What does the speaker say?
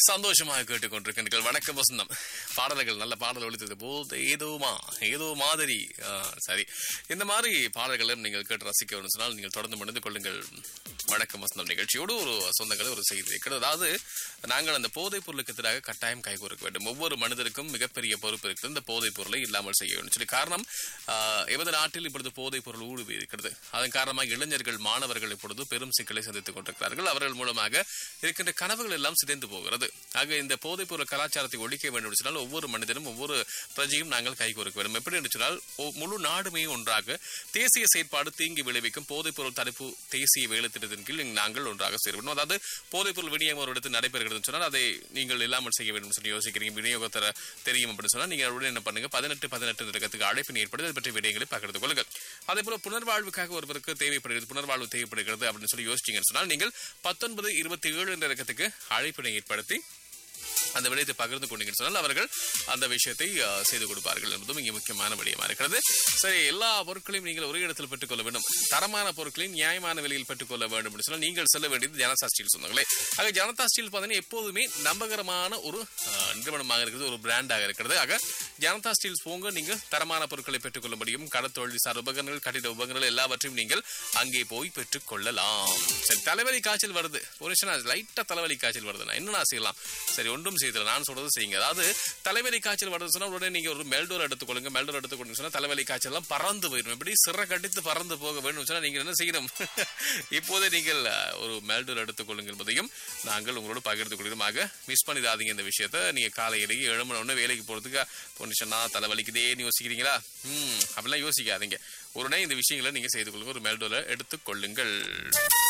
சந்தோஷமாக கேட்டுக்கொண்டிருக்கின்றீர்கள் வணக்கம் வசந்தம் பாடல்கள் நல்ல பாடல் ஒழித்தது போது ஏதோமா ஏதோ மாதிரி ஆ, சரி இந்த மாதிரி பாடல்களும் நீங்கள் கேட்டு ரசிக்க வேண்டும் சொன்னால் நீங்கள் தொடர்ந்து மணிந்து கொள்ளுங்கள் வணக்கம் வசந்தம் நிகழ்ச்சியோடு ஒரு சொந்தங்களை ஒரு செய்தி இருக்கிறது அதாவது நாங்கள் அந்த போதைப் பொருளுக்கு எதிராக கட்டாயம் கைகோர்க்க வேண்டும் ஒவ்வொரு மனிதருக்கும் மிகப்பெரிய பொறுப்பு இருக்கிறது இந்த போதைப் பொருளை இல்லாமல் செய்ய வேண்டும் சொல்லி காரணம் ஆ, எமது நாட்டில் இப்பொழுது போதைப் பொருள் ஊடுருவி இருக்கிறது அதன் காரணமாக இளைஞர்கள் மாணவர்கள் இப்பொழுது பெரும் சிக்கலை சந்தித்துக் கொண்டிருக்கிறார்கள் அவர்கள் மூலமாக இருக்கின்ற கனவுகள் எல்லாம் சிதைந்து போகிறது ஆக இந்த போதைப் பொருள் கலாச்சாரத்தை ஒழிக்க வேண்டும் என்று சொன்னால் ஒவ்வொரு மனிதனும் ஒவ்வொரு பிரஜையும் நாங்கள் கைகோர்க்க வேண்டும் எப்படி என்று சொன்னால் ஒ- முழு நாடுமே ஒன்றாக தேசிய செயற்பாடு தீங்கி விளைவிக்கும் போதைப் பொருள் தடுப்பு தேசிய வேலை திட்டத்தின் கீழ் நாங்கள் ஒன்றாக சேர வேண்டும் அதாவது போதைப் பொருள் விநியோகம் ஒரு இடத்தில் நடைபெறுகிறது சொன்னால் அதை நீங்கள் இல்லாமல் செய்ய வேண்டும் சொல்லி யோசிக்கிறீங்க விநியோகத்தர தெரியும் அப்படின்னு சொன்னால் நீங்கள் உடனே என்ன பண்ணுங்க பதினெட்டு பதினெட்டு இறக்கத்துக்கு அழைப்பினை ஏற்படுத்தி அதை பற்றிய விடயங்களை பகிர்ந்து கொள்ளுங்கள் அதே போல புனர்வாழ்வுக்காக ஒருவருக்கு தேவைப்படுகிறது புனர்வாழ்வு தேவைப்படுகிறது அப்படின்னு சொல்லி யோசிச்சீங்கன்னு சொன்னால் நீங்கள் பத்தொன்பது இருபத்தி ஏழு என்ற இறக்கத்துக்கு அழைப்பினை ஏற்படுத்தி அந்த விடயத்தை பகிர்ந்து கொண்டீங்கன்னு சொன்னால் அவர்கள் அந்த விஷயத்தை அஹ், செய்து கொடுப்பார்கள் என்பதும் இங்கே முக்கியமான விடயமா இருக்கிறது சரி எல்லா பொருட்களையும் நீங்கள் ஒரே இடத்தில் பெற்றுக்கொள்ள வேண்டும் தரமான பொருட்களையும் நியாயமான விலையில் பெற்றுக்கொள்ள வேண்டும் என்று சொன்னால் நீங்கள் செல்ல வேண்டியது ஜனதா ஸ்டீல் சொந்தங்களே ஆக ஜனதா ஸ்டீல் பார்த்தீங்கன்னா எப்போதுமே நம்பகரமான ஒரு அஹ், நிறுவனமாக இருக்கிறது ஒரு பிராண்டாக இருக்கிறது ஆக ஜனதா ஸ்டீல்ஸ் போங்க நீங்கள் தரமான பொருட்களை பெற்றுக்கொள்ள முடியும் கடத்தொழில் சார் உபகரணங்கள் கட்டிட உபகரணங்கள் எல்லாவற்றையும் நீங்கள் அங்கே போய் பெற்றுக்கொள்ளலாம் சரி தலைவலி காய்ச்சல் வருது ஒரு நிமிஷம் லைட்டா தலைவலி காய்ச்சல் வருது நான் என்ன நான் செய்யலாம் சரி ஒன்றும் செய்யல நான் சொல்றது செய்யுங்க அதாவது தலைவலி காய்ச்சல் வருது சொன்னா உடனே நீங்க ஒரு மெல்டோர் எடுத்துக்கொள்ளுங்க மெல்டோர் எடுத்துக்கொள்ளுங்க சொன்னா தலைவலி காய்ச்சல் எல்லாம் பறந்து போயிடும் எப்படி சிற கடித்து பறந்து போக வேண்டும் சொன்னா நீங்க என்ன செய்யணும் இப்போதே நீங்கள் அஹ், ஒரு மெல்டோர் எடுத்துக்கொள்ளுங்க என்பதையும் நாங்கள் உங்களோட பகிர்ந்து கொள்கிறோம் ஆக மிஸ் பண்ணிடாதீங்க இந்த விஷயத்த நீங்க காலையிலேயே எழுமன உடனே வேலைக்கு போறதுக்கு பொன்னிஷனா தலைவலிக்குதேன்னு யோசிக்கிறீங்களா ம் அப்படிலாம் யோசிக்காதீங்க உடனே இந்த விஷயங்களை நீங்க செய்து கொள்ளுங்க ஒரு மெல்டோல எடுத்துக்கொள்ளுங்கள்